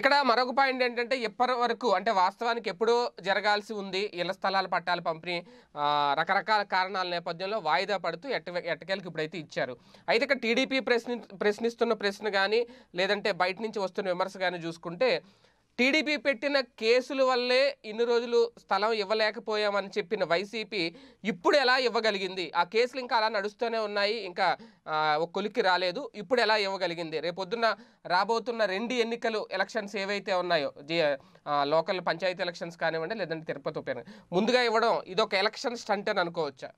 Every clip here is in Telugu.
ఇక్కడ మరొక పాయింట్ ఏంటంటే ఇప్పటి వరకు అంటే వాస్తవానికి ఎప్పుడో జరగాల్సి ఉంది ఇళ్ల స్థలాల పట్టాల పంపిణీ ఆ, రకరకాల కారణాల నేపథ్యంలో వాయిదా పడుతూ ఎట్ట ఎట్టకేలకు ఇప్పుడైతే ఇచ్చారు అయితే ఇక్కడ టీడీపీ ప్రశ్ని ప్రశ్నిస్తున్న ప్రశ్న కానీ లేదంటే బయట నుంచి వస్తున్న విమర్శ కానీ చూసుకుంటే టీడీపీ పెట్టిన కేసుల వల్లే ఇన్ని రోజులు స్థలం ఇవ్వలేకపోయామని చెప్పిన వైసీపీ ఇప్పుడు ఎలా ఇవ్వగలిగింది ఆ కేసులు ఇంకా అలా నడుస్తూనే ఉన్నాయి ఇంకా ఆ, ఒక కొలిక్కి రాలేదు ఇప్పుడు ఎలా ఇవ్వగలిగింది రేపొద్దున రాబోతున్న రెండు ఎన్నికలు ఎలక్షన్స్ ఏవైతే ఉన్నాయో జి ఆ, లోకల్ పంచాయతీ ఎలక్షన్స్ కానివ్వండి లేదంటే తిరుపతి ఉప ఎన్నిక. ముందుగా ఇవ్వడం ఇదొక ఎలక్షన్ స్టంట్ అని అనుకోవచ్చా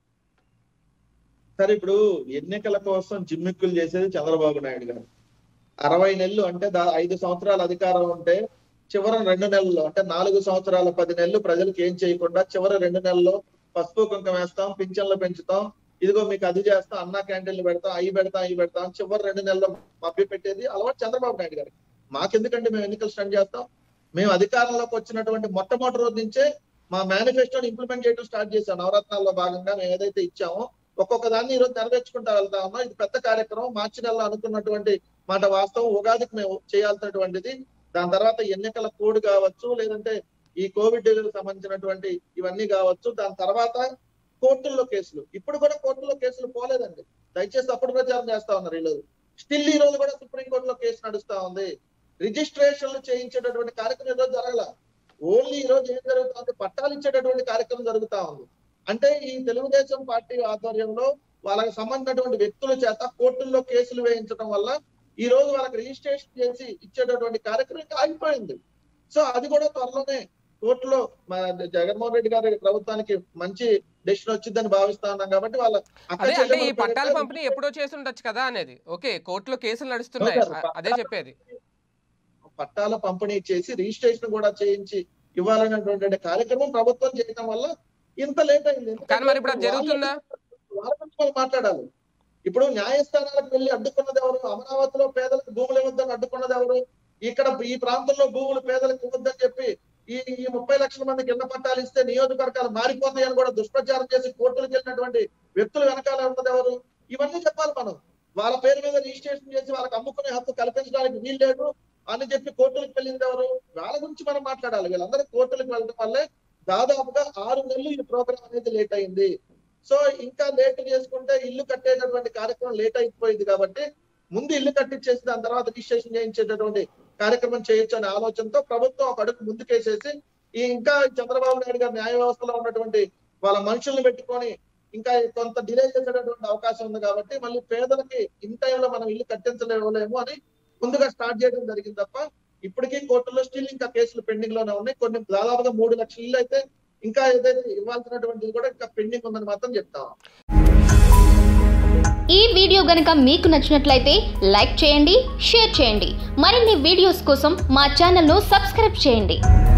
సరే ఇప్పుడు ఎన్నికల కోసం జిమ్మిక్కులు చేసేది చంద్రబాబు నాయుడు గారు అరవై నెలలు అంటే దా- ఐదు సంవత్సరాల అధికారం ఉంటే చివరి రెండు నెలల్లో అంటే నాలుగు సంవత్సరాల పది నెలలు ప్రజలకు ఏం చేయకుండా చివరి రెండు నెలల్లో పసుపు కుంకం వేస్తాం పింఛన్లు పెంచుతాం ఇదిగో మీకు అది చేస్తాం అన్నా క్యాంటీన్లు పెడతాం అవి పెడతాం ఇవి పెడతాం చివరి రెండు నెలల్లో మభ్య పెట్టేది అలవాటు చంద్రబాబు నాయుడు గారికి మాకెందుకంటే మేము ఎన్నికలు స్టార్ట్ చేస్తాం మేము అధికారంలోకి వచ్చినటువంటి మొట్టమొదటి రోజు నుంచే మా మేనిఫెస్టోని ఇంప్లిమెంట్ చేయడం స్టార్ట్ చేశాం నవరత్నాల్లో భాగంగా మేము ఏదైతే ఇచ్చామో ఒక్కొక్క దాన్ని ఈ రోజు నెరవేర్చుకుంటా వెళ్తా ఉన్నాం ఇది పెద్ద కార్యక్రమం మార్చి నెలలో అనుకున్నటువంటి మాట వాస్తవం ఉగాదికి మేము చేయాల్సినటువంటిది దాని తర్వాత ఎన్నికల కోడ్ కావచ్చు లేదంటే ఈ కోవిడ్ సంబంధించినటువంటి ఇవన్నీ కావచ్చు దాని తర్వాత కోర్టుల్లో కేసులు ఇప్పుడు కూడా కోర్టుల్లో కేసులు పోలేదండి దయచేసి అప్పుడు ప్రచారం చేస్తా ఉన్నారు ఈ రోజు స్టిల్ ఈ రోజు కూడా సుప్రీంకోర్టులో కేసు నడుస్తా ఉంది రిజిస్ట్రేషన్లు చేయించేటటువంటి కార్యక్రమం ఈ రోజు జరగల ఓన్లీ ఈ రోజు ఏం జరుగుతుంది పట్టాలు ఇచ్చేటటువంటి కార్యక్రమం జరుగుతా ఉంది అంటే ఈ తెలుగుదేశం పార్టీ ఆధ్వర్యంలో వాళ్ళకి సంబంధించినటువంటి వ్యక్తుల చేత కోర్టుల్లో కేసులు వేయించడం వల్ల ఈ రోజు వాళ్ళకి రిజిస్ట్రేషన్ చేసి ఇచ్చేటటువంటి కార్యక్రమం ఇంకా ఆగిపోయింది సో అది కూడా త్వరలోనే కోర్టులో మన జగన్మోహన్ రెడ్డి గారి ప్రభుత్వానికి మంచి డెసిషన్ వచ్చిందని భావిస్తా ఉన్నాం కాబట్టి వాళ్ళ అక్క అదే అంటే ఈ చెల్లెమ్మల పట్టాల పేరిట పంపిణీ ఎప్పుడో చేసి ఉండొచ్చు కదా అనేది ఓకే కోర్టులో కేసులు నడుస్తున్నాయి No, sir. అ- అదే చెప్పేది పట్టాల పంపిణీ చేసి రిజిస్ట్రేషన్ కూడా చేయించి ఇవ్వాలనేటువంటి కార్యక్రమం ప్రభుత్వం చేయడం వల్ల ఇంత లేట్ అయింది కానీ మరి ఇప్పుడు అది జరుగుతుందా? వాళ్ళ గురించి వాళ్ళు మాట్లాడాలి ఇప్పుడు న్యాయస్థానాలకు వెళ్ళి అడ్డుకున్నది ఎవరు అమరావతిలో పేదలకు భూములు ఇవ్వద్దని అడ్డుకున్నది ఎవరు ఇక్కడ ఈ ప్రాంతంలో భూములు పేదలకు ఇవ్వద్దని చెప్పి ఈ ఈ ముప్పై లక్షల మందికి ఇళ్ల పట్టాలు ఇస్తే నియోజకవర్గాలు మారిపోతాయని కూడా దుష్ప్రచారం చేసి కోర్టులకు వెళ్ళినటువంటి వ్యక్తులు వెనకాల ఉన్నది ఎవరు ఇవన్నీ చెప్పాలి మనం వాళ్ళ పేరు మీద రిజిస్ట్రేషన్ చేసి వాళ్ళకి అమ్ముకునే హక్కు కల్పించడానికి వీలు లేదు అని చెప్పి కోర్టులకు వెళ్ళింది ఎవరు వాళ్ళ గురించి మనం మాట్లాడాలి వీళ్ళందరూ కోర్టులకు వెళ్ళడం వల్లే దాదాపుగా ఆరు నెలలు ఈ ప్రోగ్రామ్ అనేది లేట్ అయింది సో ఇంకా లేట్ చేసుకుంటే ఇల్లు కట్టేటటువంటి కార్యక్రమం లేట్ అయిపోయింది కాబట్టి ముందు ఇల్లు కట్టించేసి దాని తర్వాత రిజిస్ట్రేషన్ చేయించేటటువంటి కార్యక్రమం చేయొచ్చు అనే ఆలోచనతో ప్రభుత్వం ఒక అడుగు ముందుకేసేసి ఈ ఇంకా చంద్రబాబు నాయుడు గారి న్యాయ వ్యవస్థలో ఉన్నటువంటి వాళ్ళ మనుషుల్ని పెట్టుకొని ఇంకా కొంత డిలే చేసేటటువంటి అవకాశం ఉంది కాబట్టి మళ్ళీ పేదలకి ఇన్ టైంలో మనం ఇల్లు కట్టించలేము అని ముందుగా స్టార్ట్ చేయడం జరిగింది తప్ప ఇప్పటికీ కోర్టులో స్టిల్ ఇంకా కేసులు పెండింగ్ లోనే ఉన్నాయి కొన్ని దాదాపుగా మూడు లక్షల ఇల్లు అయితే ఇంకా ఏదైతే ఇవ్వాల్సినటువంటిది కూడా ఇంకా పెండింగ్ ఉందని మాత్రం చెప్తాం ఈ వీడియో గనుక మీకు నచ్చినట్లయితే లైక్ చేయండి షేర్ చేయండి మరిన్ని వీడియోస్ కోసం మా ఛానల్ను సబ్స్క్రైబ్ చేయండి